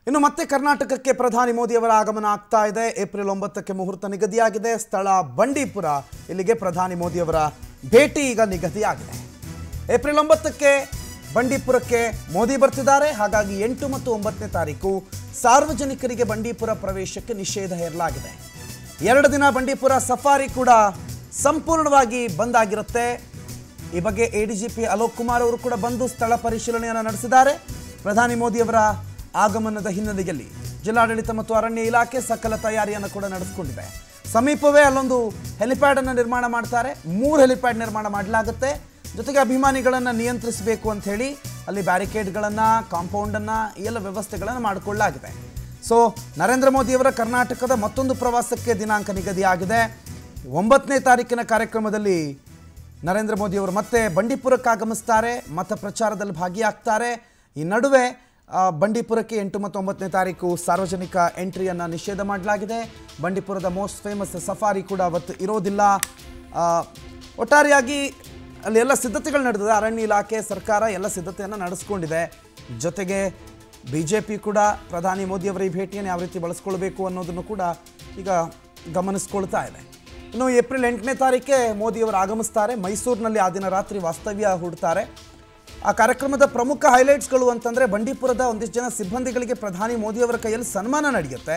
ಇನ್ನು ಮತ್ತೆ ಕರ್ನಾಟಕಕ್ಕೆ ಪ್ರಧಾನಿ ಮೋದಿಯವರ ಆಗಮನ ಆಗ್ತಾ ಇದೆ ಏಪ್ರಿಲ್ ಒಂಬತ್ತಕ್ಕೆ ಮುಹೂರ್ತ ನಿಗದಿಯಾಗಿದೆ ಸ್ಥಳ ಬಂಡೀಪುರ ಇಲ್ಲಿಗೆ ಪ್ರಧಾನಿ ಮೋದಿಯವರ ಭೇಟಿ ಈಗ ನಿಗದಿಯಾಗಿದೆ ಏಪ್ರಿಲ್ ಒಂಬತ್ತಕ್ಕೆ ಬಂಡೀಪುರಕ್ಕೆ ಮೋದಿ ಬರ್ತಿದ್ದಾರೆ ಹಾಗಾಗಿ ಎಂಟು ಮತ್ತು ಒಂಬತ್ತನೇ ತಾರೀಕು ಸಾರ್ವಜನಿಕರಿಗೆ ಬಂಡೀಪುರ ಪ್ರವೇಶಕ್ಕೆ ನಿಷೇಧ ಹೇರಲಾಗಿದೆ ಎರಡು ದಿನ ಬಂಡೀಪುರ ಸಫಾರಿ ಕೂಡ ಸಂಪೂರ್ಣವಾಗಿ ಬಂದ್ ಆಗಿರುತ್ತೆ ಈ ಬಗ್ಗೆ ಎಡಿಜಿಪಿ ಅಲೋಕ್ ಕುಮಾರ್ ಅವರು ಕೂಡ ಬಂದು ಸ್ಥಳ ಪರಿಶೀಲನೆಯನ್ನು ನಡೆಸಿದ್ದಾರೆ ಪ್ರಧಾನಿ ಮೋದಿಯವರ ಆಗಮನದ ಹಿನ್ನೆಲೆಯಲ್ಲಿ ಜಿಲ್ಲಾಡಳಿತ ಮತ್ತು ಅರಣ್ಯ ಇಲಾಖೆ ಸಕಲ ತಯಾರಿಯನ್ನು ಕೂಡ ನಡೆಸಿಕೊಂಡಿದೆ ಸಮೀಪವೇ ಅಲ್ಲೊಂದು ಹೆಲಿಪ್ಯಾಡ್ ಅನ್ನು ನಿರ್ಮಾಣ ಮಾಡ್ತಾರೆ ಮೂರು ಹೆಲಿಪ್ಯಾಡ್ ನಿರ್ಮಾಣ ಮಾಡಲಾಗುತ್ತೆ ಜೊತೆಗೆ ಅಭಿಮಾನಿಗಳನ್ನು ನಿಯಂತ್ರಿಸಬೇಕು ಅಂತ ಹೇಳಿ ಅಲ್ಲಿ ಬ್ಯಾರಿಕೇಡ್ಗಳನ್ನು ಕಾಂಪೌಂಡನ್ನು ಈ ಎಲ್ಲ ವ್ಯವಸ್ಥೆಗಳನ್ನು ಮಾಡಿಕೊಳ್ಳಲಾಗಿದೆ ಸೊ ನರೇಂದ್ರ ಮೋದಿಯವರ ಕರ್ನಾಟಕದ ಮತ್ತೊಂದು ಪ್ರವಾಸಕ್ಕೆ ದಿನಾಂಕ ನಿಗದಿಯಾಗಿದೆ ಒಂಬತ್ತನೇ ತಾರೀಕಿನ ಕಾರ್ಯಕ್ರಮದಲ್ಲಿ ನರೇಂದ್ರ ಮೋದಿಯವರು ಮತ್ತೆ ಬಂಡೀಪುರಕ್ಕೆ ಆಗಮಿಸ್ತಾರೆ ಮತ ಪ್ರಚಾರದಲ್ಲಿ ಭಾಗಿಯಾಗ್ತಾರೆ ಈ ನಡುವೆ ಆ, ಬಂಡೀಪುರಕ್ಕೆ ಎಂಟು ಮತ್ತು ಒಂಬತ್ತನೇ ತಾರೀಕು ಸಾರ್ವಜನಿಕ ಎಂಟ್ರಿಯನ್ನು ನಿಷೇಧ ಮಾಡಲಾಗಿದೆ ಬಂಡೀಪುರದ ಮೋಸ್ಟ್ ಫೇಮಸ್ ಸಫಾರಿ ಕೂಡ ಅವತ್ತು ಇರೋದಿಲ್ಲ ಆ, ಒಟ್ಟಾರೆಯಾಗಿ ಅಲ್ಲಿ ಎಲ್ಲ ಸಿದ್ಧತೆಗಳು ನಡೆದಿದೆ ಅರಣ್ಯ ಇಲಾಖೆ ಸರ್ಕಾರ ಎಲ್ಲ ಸಿದ್ಧತೆಯನ್ನು ನಡೆಸ್ಕೊಂಡಿದೆ ಜೊತೆಗೆ ಬಿ ಜೆ ಪಿ ಕೂಡ ಪ್ರಧಾನಿ ಮೋದಿಯವರ ಈ ಭೇಟಿಯನ್ನು ಯಾವ ರೀತಿ ಬಳಸ್ಕೊಳ್ಬೇಕು ಅನ್ನೋದನ್ನು ಕೂಡ ಈಗ ಗಮನಿಸ್ಕೊಳ್ತಾ ಇದೆ ಇನ್ನು ಏಪ್ರಿಲ್ ಎಂಟನೇ ತಾರೀಕೆ ಮೋದಿಯವರು ಆಗಮಿಸ್ತಾರೆ ಮೈಸೂರಿನಲ್ಲಿ ಆ ದಿನ ರಾತ್ರಿ ವಾಸ್ತವ್ಯ ಹೂಡ್ತಾರೆ ಆ ಕಾರ್ಯಕ್ರಮದ ಪ್ರಮುಖ ಹೈಲೈಟ್ಸ್ಗಳು ಅಂತಂದರೆ ಬಂಡೀಪುರದ ಒಂದಿಷ್ಟು ಜನ ಸಿಬ್ಬಂದಿಗಳಿಗೆ ಪ್ರಧಾನಿ ಮೋದಿಯವರ ಕೈಯಲ್ಲಿ ಸನ್ಮಾನ ನಡೆಯುತ್ತೆ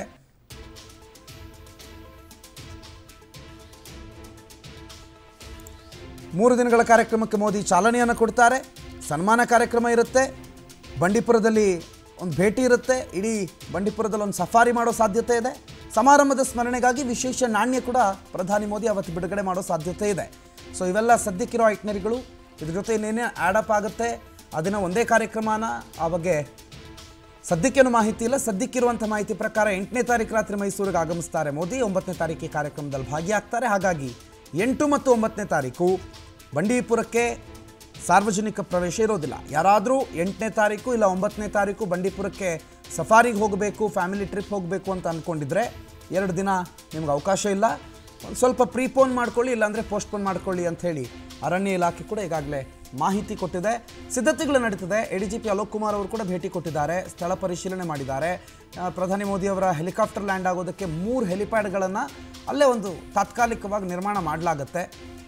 ಮೂರು ದಿನಗಳ ಕಾರ್ಯಕ್ರಮಕ್ಕೆ ಮೋದಿ ಚಾಲನೆಯನ್ನು ಕೊಡ್ತಾರೆ ಸನ್ಮಾನ ಕಾರ್ಯಕ್ರಮ ಇರುತ್ತೆ ಬಂಡೀಪುರದಲ್ಲಿ ಒಂದು ಭೇಟಿ ಇರುತ್ತೆ ಇಡೀ ಬಂಡೀಪುರದಲ್ಲಿ ಒಂದು ಸಫಾರಿ ಮಾಡೋ ಸಾಧ್ಯತೆ ಇದೆ ಸಮಾರಂಭದ ಸ್ಮರಣೆಗಾಗಿ ವಿಶೇಷ ನಾಣ್ಯ ಕೂಡ ಪ್ರಧಾನಿ ಮೋದಿ ಅವತ್ತು ಬಿಡುಗಡೆ ಮಾಡೋ ಸಾಧ್ಯತೆ ಇದೆ ಸೊ ಇವೆಲ್ಲ ಸದ್ಯಕ್ಕಿರೋ ಐಟ್ನರಿಗಳು ಇದ್ರ ಜೊತೆ ಇನ್ನೇನೇ ಆ್ಯಡಪ್ ಆಗುತ್ತೆ ಅದನ್ನು ಒಂದೇ ಕಾರ್ಯಕ್ರಮನ ಆ ಬಗ್ಗೆ ಸದ್ಯಕ್ಕೇನು ಮಾಹಿತಿ ಇಲ್ಲ ಸದ್ಯಕ್ಕಿರುವಂಥ ಮಾಹಿತಿ ಪ್ರಕಾರ ಎಂಟನೇ ತಾರೀಕು ರಾತ್ರಿ ಮೈಸೂರಿಗೆ ಆಗಮಿಸ್ತಾರೆ ಮೋದಿ ಒಂಬತ್ತನೇ ತಾರೀಕಿಗೆ ಕಾರ್ಯಕ್ರಮದಲ್ಲಿ ಭಾಗಿಯಾಗ್ತಾರೆ ಹಾಗಾಗಿ ಎಂಟು ಮತ್ತು ಒಂಬತ್ತನೇ ತಾರೀಕು ಬಂಡೀಪುರಕ್ಕೆ ಸಾರ್ವಜನಿಕ ಪ್ರವೇಶ ಇರೋದಿಲ್ಲ ಯಾರಾದರೂ ಎಂಟನೇ ತಾರೀಕು ಇಲ್ಲ ಒಂಬತ್ತನೇ ತಾರೀಕು ಬಂಡೀಪುರಕ್ಕೆ ಸಫಾರಿಗೆ ಹೋಗಬೇಕು ಫ್ಯಾಮಿಲಿ ಟ್ರಿಪ್ ಹೋಗಬೇಕು ಅಂತ ಅಂದ್ಕೊಂಡಿದ್ರೆ ಎರಡು ದಿನ ನಿಮ್ಗೆ ಅವಕಾಶ ಇಲ್ಲ ಒಂದು ಸ್ವಲ್ಪ ಪ್ರೀಪೋನ್ ಮಾಡ್ಕೊಳ್ಳಿ ಇಲ್ಲಾಂದರೆ ಪೋಸ್ಟ್ಪೋನ್ ಮಾಡ್ಕೊಳ್ಳಿ ಅಂತ ಹೇಳಿ ಅರಣ್ಯ ಇಲಾಖೆ ಕೂಡ ಈಗಾಗಲೇ ಮಾಹಿತಿ ಕೊಟ್ಟಿದೆ ಸಿದ್ಧತೆಗಳು ನಡೀತಿದೆ A D G P Alok Kumar ಅವರು ಕೂಡ ಭೇಟಿ ಕೊಟ್ಟಿದ್ದಾರೆ ಸ್ಥಳ ಪರಿಶೀಲನೆ ಮಾಡಿದ್ದಾರೆ ಆ, ಪ್ರಧಾನಿ ಮೋದಿಯವರ ಹೆಲಿಕಾಪ್ಟರ್ ಲ್ಯಾಂಡ್ ಆಗೋದಕ್ಕೆ ಮೂರು ಹೆಲಿಪ್ಯಾಡ್ಗಳನ್ನು ಅಲ್ಲೇ ಒಂದು ತಾತ್ಕಾಲಿಕವಾಗಿ ನಿರ್ಮಾಣ ಮಾಡಲಾಗತ್ತೆ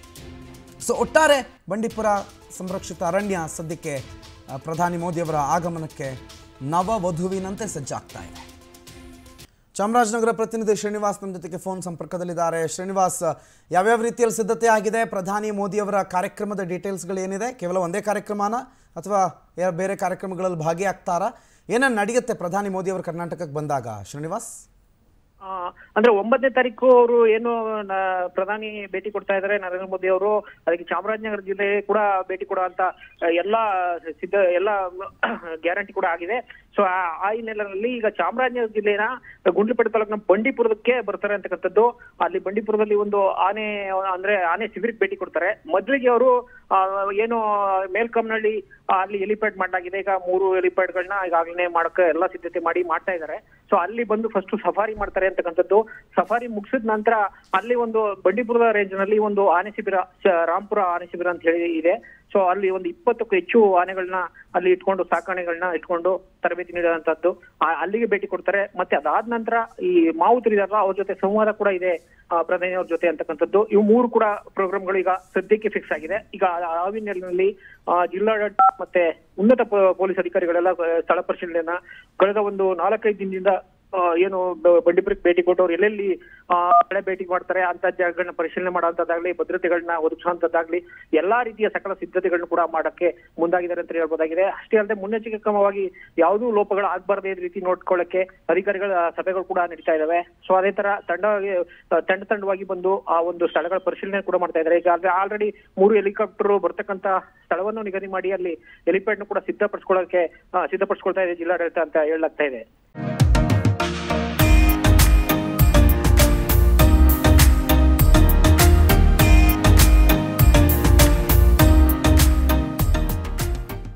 ಸೊ ಒಟ್ಟಾರೆ ಬಂಡೀಪುರ ಸಂರಕ್ಷಿತ ಅರಣ್ಯ ಸದ್ಯಕ್ಕೆ ಆ, ಪ್ರಧಾನಿ ಮೋದಿಯವರ ಆಗಮನಕ್ಕೆ ನವವಧುವಿನಂತೆ ಸಜ್ಜಾಗ್ತಾ ಇದೆ ಚಾಮರಾಜನಗರ ಪ್ರತಿನಿಧಿ ಶ್ರೀನಿವಾಸ್ ನಮ್ಮ ಜೊತೆಗೆ ಫೋನ್ ಸಂಪರ್ಕದಲ್ಲಿದ್ದಾರೆ ಶ್ರೀನಿವಾಸ್ ಯಾವ್ಯಾವ ರೀತಿಯಲ್ಲಿ ಸಿದ್ಧತೆ ಆಗಿದೆ ಪ್ರಧಾನಿ ಮೋದಿಯವರ ಕಾರ್ಯಕ್ರಮದ ಡೀಟೇಲ್ಸ್ಗಳು ಏನಿದೆ ಕೇವಲ ಒಂದೇ ಕಾರ್ಯಕ್ರಮನ ಅಥವಾ ಯಾ- ಬೇರೆ ಕಾರ್ಯಕ್ರಮಗಳಲ್ಲಿ ಭಾಗಿಯಾಗ್ತಾರಾ ಏನೇನು ನಡೆಯುತ್ತೆ ಪ್ರಧಾನಿ ಮೋದಿಯವರು ಕರ್ನಾಟಕಕ್ಕೆ ಬಂದಾಗ ಶ್ರೀನಿವಾಸ್ ಆ, ಅಂದ್ರೆ ಒಂಬತ್ತನೇ ತಾರೀಕು ಅವರು ಏನು ನ- ಪ್ರಧಾನಿ ಭೇಟಿ ಕೊಡ್ತಾ ಇದ್ದಾರೆ ನರೇಂದ್ರ ಮೋದಿ ಅವರು ಅದಕ್ಕೆ ಚಾಮರಾಜನಗರ ಜಿಲ್ಲೆ ಕೂಡ ಭೇಟಿ ಕೊಡೋ ಅಂತ ಎಲ್ಲಾ ಸಿದ್ಧ ಎಲ್ಲ ಗ್ಯಾರಂಟಿ ಕೂಡ ಆಗಿದೆ ಸೊ ಆ ಹಿನ್ನೆಲೆಯಲ್ಲಿ ಈಗ ಚಾಮರಾಜನಗರ ಜಿಲ್ಲೆನ ಗುಂಡ್ಲುಪೇಟೆ ತಾಲೂಕಿನ ಬಂಡೀಪುರಕ್ಕೆ ಬರ್ತಾರೆ ಅಂತಕ್ಕಂಥದ್ದು ಅಲ್ಲಿ ಬಂಡೀಪುರದಲ್ಲಿ ಒಂದು ಆನೆ ಅಂದ್ರೆ ಆನೆ ಶಿಬಿರಕ್ಕೆ ಭೇಟಿ ಕೊಡ್ತಾರೆ ಮೊದಲಿಗೆ ಅವರು ಏನು ಮೇಲ್ಕಮ್ನಳ್ಳಿ ಆ, ಅಲ್ಲಿ ಹೆಲಿಪ್ಯಾಡ್ ಮಾಡಲಾಗಿದೆ ಈಗ ಮೂರು ಹೆಲಿಪ್ಯಾಡ್ ಗಳನ್ನ ಈಗಾಗಲೇ ಮಾಡಕ್ಕೆ ಎಲ್ಲ ಸಿದ್ಧತೆ ಮಾಡಿ ಮಾಡ್ತಾ ಇದ್ದಾರೆ ಸೊ ಅಲ್ಲಿ ಬಂದು ಫಸ್ಟ್ ಸಫಾರಿ ಮಾಡ್ತಾರೆ ಅಂತಕ್ಕಂಥದ್ದು ಸಫಾರಿ ಮುಗಿಸಿದ ನಂತರ ಅಲ್ಲಿ ಒಂದು ಬಂಡೀಪುರದ ರೇಂಜ್ ನಲ್ಲಿ ಒಂದು ಆನೆ ಶಿಬಿರ ಶ- ರಾಂಪುರ ಆನೆ ಶಿಬಿರ ಅಂತ ಹೇಳಿ ಇದೆ ಸೊ ಅಲ್ಲಿ ಒಂದು ಇಪ್ಪತ್ತಕ್ಕೂ ಹೆಚ್ಚು ಆನೆಗಳನ್ನ ಅಲ್ಲಿ ಇಟ್ಕೊಂಡು ಸಾಕಾಣೆಗಳನ್ನ ಇಟ್ಕೊಂಡು ತರಬೇತಿ ನೀಡುವಂತದ್ದು ಆ- ಅಲ್ಲಿಗೆ ಭೇಟಿ ಕೊಡ್ತಾರೆ ಮತ್ತೆ ಅದಾದ ನಂತರ ಈ ಮಾವುತರು ಇದಾರಲ್ಲ ಅವ್ರ ಜೊತೆ ಸಂವಾದ ಕೂಡ ಇದೆ ಆ, ಪ್ರಧಾನಿ ಅವ್ರ ಜೊತೆ ಅಂತಕ್ಕಂಥದ್ದು ಇವು ಮೂರು ಕೂಡ ಪ್ರೋಗ್ರಾಮ್ಗಳು ಈಗ ಸದ್ಯಕ್ಕೆ ಫಿಕ್ಸ್ ಆಗಿದೆ ಈಗ ಆ- ಆ ಹಿನ್ನೆಲೆಯಲ್ಲಿ ಆ, ಜಿಲ್ಲಾಡಳಿತ ಮತ್ತೆ ಉನ್ನತ ಪೊ- ಪೊಲೀಸ್ ಅಧಿಕಾರಿಗಳೆಲ್ಲ ಆ, ಸ್ಥಳ ಪರಿಶೀಲನೆಯನ್ನ ಕಳೆದ ಒಂದು ನಾಲ್ಕೈದು ದಿನದಿಂದ ಆ, ಏನು ಬ- ಬಂಡೀಪುರಕ್ಕೆ ಭೇಟಿ ಕೊಟ್ಟವ್ರು ಎಲ್ಲೆಲ್ಲಿ ಆ, ಕಡೆ ಭೇಟಿ ಮಾಡ್ತಾರೆ ಅಂತ ಜಾಗಗಳನ್ನ ಪರಿಶೀಲನೆ ಮಾಡುವಂತದ್ದಾಗ್ಲಿ ಭದ್ರತೆಗಳನ್ನ ಒದಗಿಸುವಂತದ್ದಾಗ್ಲಿ ಎಲ್ಲಾ ರೀತಿಯ ಸಕಲ ಸಿದ್ಧತೆಗಳನ್ನ ಕೂಡ ಮಾಡಕ್ಕೆ ಮುಂದಾಗಿದ್ದಾರೆ ಅಂತ ಹೇಳ್ಬೋದಾಗಿದೆ ಅಷ್ಟೇ ಅಲ್ಲದೆ ಮುನ್ನೆಚ್ಚರಿಕೆ ಕ್ರಮವಾಗಿ ಯಾವುದೂ ಲೋಪಗಳು ಆಗ್ಬಾರ್ದೇ ರೀತಿ ನೋಡ್ಕೊಳ್ಳಕ್ಕೆ ಅಧಿಕಾರಿಗಳ ಸಭೆಗಳು ಕೂಡ ನಡೀತಾ ಇದಾವೆ ಸೊ ಅದೇ ತರ ತಂಡ ತಂಡ ತಂಡವಾಗಿ ಬಂದು ಆ ಒಂದು ಸ್ಥಳಗಳ ಪರಿಶೀಲನೆ ಕೂಡ ಮಾಡ್ತಾ ಇದ್ದಾರೆ ಈಗ ಆಲ್ರೆಡಿ ಮೂರು ಹೆಲಿಕಾಪ್ಟರ್ ಬರ್ತಕ್ಕಂತ ಸ್ಥಳವನ್ನು ನಿಗದಿ ಮಾಡಿ ಅಲ್ಲಿ ಹೆಲಿಪ್ಯಾಡ್ ಕೂಡ ಸಿದ್ಧಪಡಿಸ್ಕೊಳ್ಳೋಕೆ ಆ, ಸಿದ್ಧಪಡಿಸ್ಕೊಳ್ತಾ ಇದೆ ಜಿಲ್ಲಾಡಳಿತ ಅಂತ ಹೇಳಲಾಗ್ತಾ ಇದೆ